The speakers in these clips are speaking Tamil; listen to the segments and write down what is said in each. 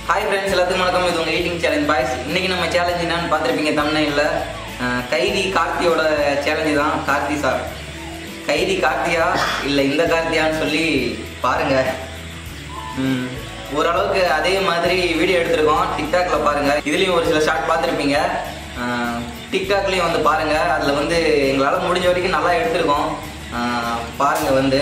ஹாய் ஃப்ரெண்ட்ஸ் எல்லாத்துக்கும் வணக்கம் இது உங்கள் ஈட்டிங் சேலஞ்ச் பாய்ஸ் இன்னைக்கு நம்ம சேலஞ்ச் என்னன்னு பார்த்துருப்பீங்க தமிழ்ல கைதி கார்த்தியோட சேலஞ்சு தான் கார்த்தி சார் கைதி கார்த்தியா இல்லை இந்த கார்த்தியான்னு சொல்லி பாருங்க ம், ஓரளவுக்கு அதே மாதிரி வீடியோ எடுத்திருக்கோம் டிக்டாக்ல பாருங்க இதுலேயும் ஒரு சில ஷார்ட் பார்த்துருப்பீங்க டிக்டாக்லேயும் வந்து பாருங்க அதில் வந்து எங்களால் முடிஞ்ச வரைக்கும் நல்லா எடுத்திருக்கோம் ஆஹ், பாருங்க வந்து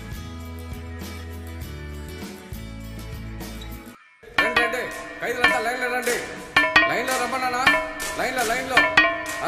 రండి రండి ఖైదులంతా లైన్లో రండి లైన్లో రమ్మన్నా లైన్లో లైన్లో ఆ.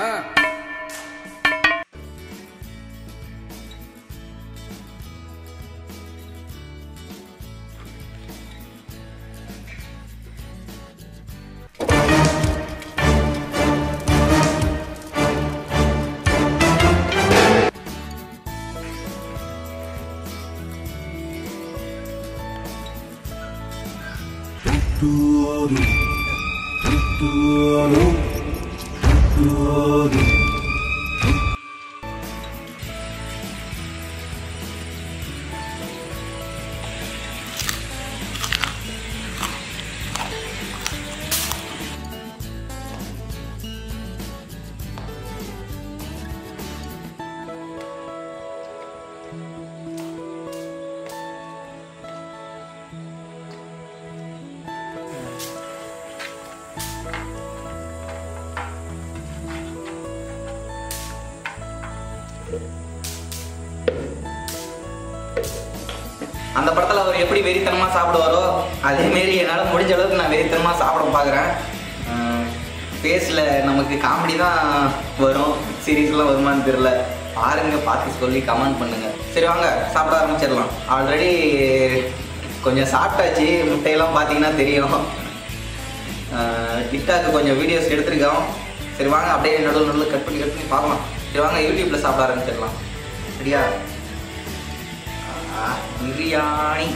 அந்த படத்தில் அவர் எப்படி வெறித்தனமாக சாப்பிடுவாரோ அதேமாரி என்னால் முடிஞ்ச அளவுக்கு நான் வெறித்தனமாக சாப்பிட பார்க்குறேன் ஃபேஸில் நமக்கு காமெடி தான் வரும் சீரியஸ்லாம் வருமான்னு தெரியல பாருங்க பார்த்து சொல்லி கமெண்ட் பண்ணுங்க சரி வாங்க சாப்பிட ஆரம்பிச்சிடலாம் ஆல்ரெடி கொஞ்சம் சாப்பிட்டாச்சு முட்டையெல்லாம் பார்த்தீங்கன்னா தெரியும் டிக்டாக்கு கொஞ்சம் வீடியோஸ் எடுத்திருக்கோம் சரி வாங்க அப்படியே நடுவில் நடுவில் கட் பண்ணி கட் பண்ணி பார்க்கலாம் சரி வாங்க யூடியூப்பில் சாப்பிட ஆரம்பிச்சிடலாம் சரியா ஆ, பிரியாணி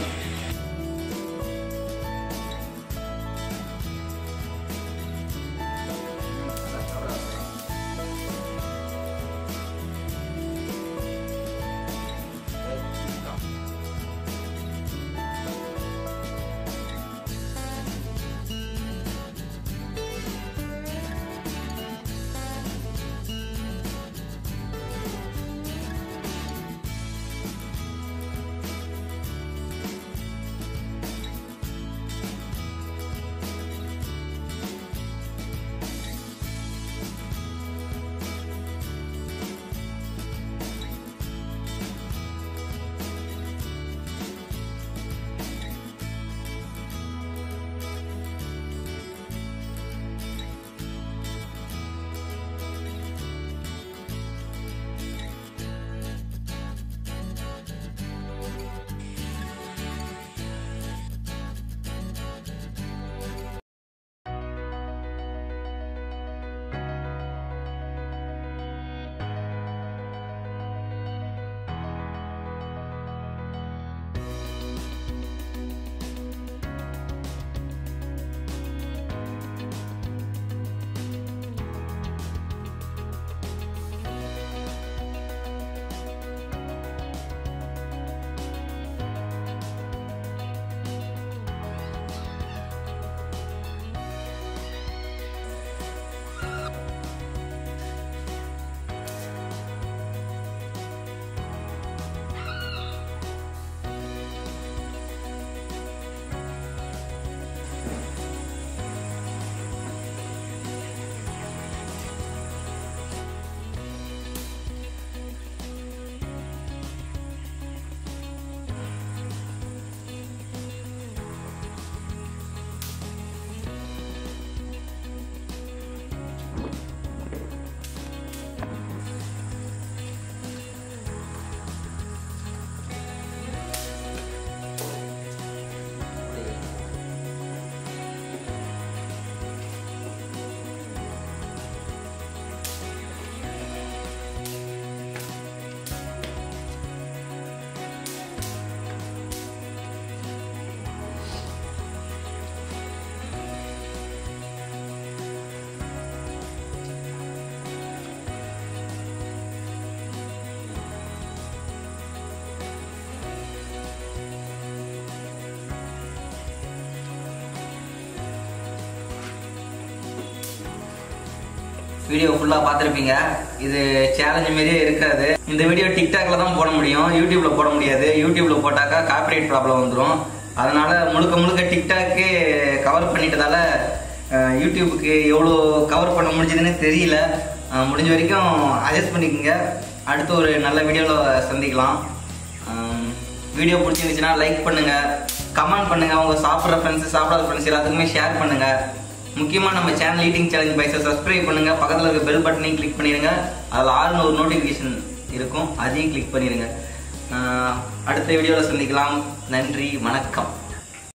வீடியோ ஃபுல்லாக பார்த்துருப்பீங்க இது சேலஞ்ச் மாரியே இருக்காது இந்த வீடியோ டிக்டாக்ல தான் போட முடியும் யூடியூப்ல போட முடியாது யூடியூப்ல போட்டாக்கா காப்பிரைட் ப்ராப்ளம் வந்துடும் அதனால முழுக்க முழுக்க டிக்டாக்கே கவர் பண்ணிட்டதால அஹ், யூடியூபுக்கு எவ்வளோ கவர் பண்ண முடிஞ்சதுன்னு தெரியல அஹ், முடிஞ்ச வரைக்கும் அட்ஜஸ்ட் பண்ணிக்கோங்க அடுத்து ஒரு நல்ல வீடியோவில் சந்திக்கலாம் அஹ், வீடியோ பிடிச்சிருந்துச்சுன்னா லைக் பண்ணுங்க கமெண்ட் பண்ணுங்க உங்க சாப்பிட்ற ஃப்ரெண்ட்ஸ் சாப்பிடாத ஃப்ரெண்ட்ஸ் எல்லாத்துக்குமே ஷேர் பண்ணுங்க முக்கியமா நம்ம சேனல் ஈட்டிங் சேலஞ்ச் பைஸை சப்ஸ்கிரைப் பண்ணுங்க பக்கத்துல இருக்க பெல் பட்டனையும் கிளிக் பண்ணிருங்க அதில் ஆறுனு ஒரு நோட்டிஃபிகேஷன் இருக்கும் அதையும் கிளிக் பண்ணிருங்க அஹ் அடுத்த வீடியோவில் சந்திக்கலாம் நன்றி வணக்கம்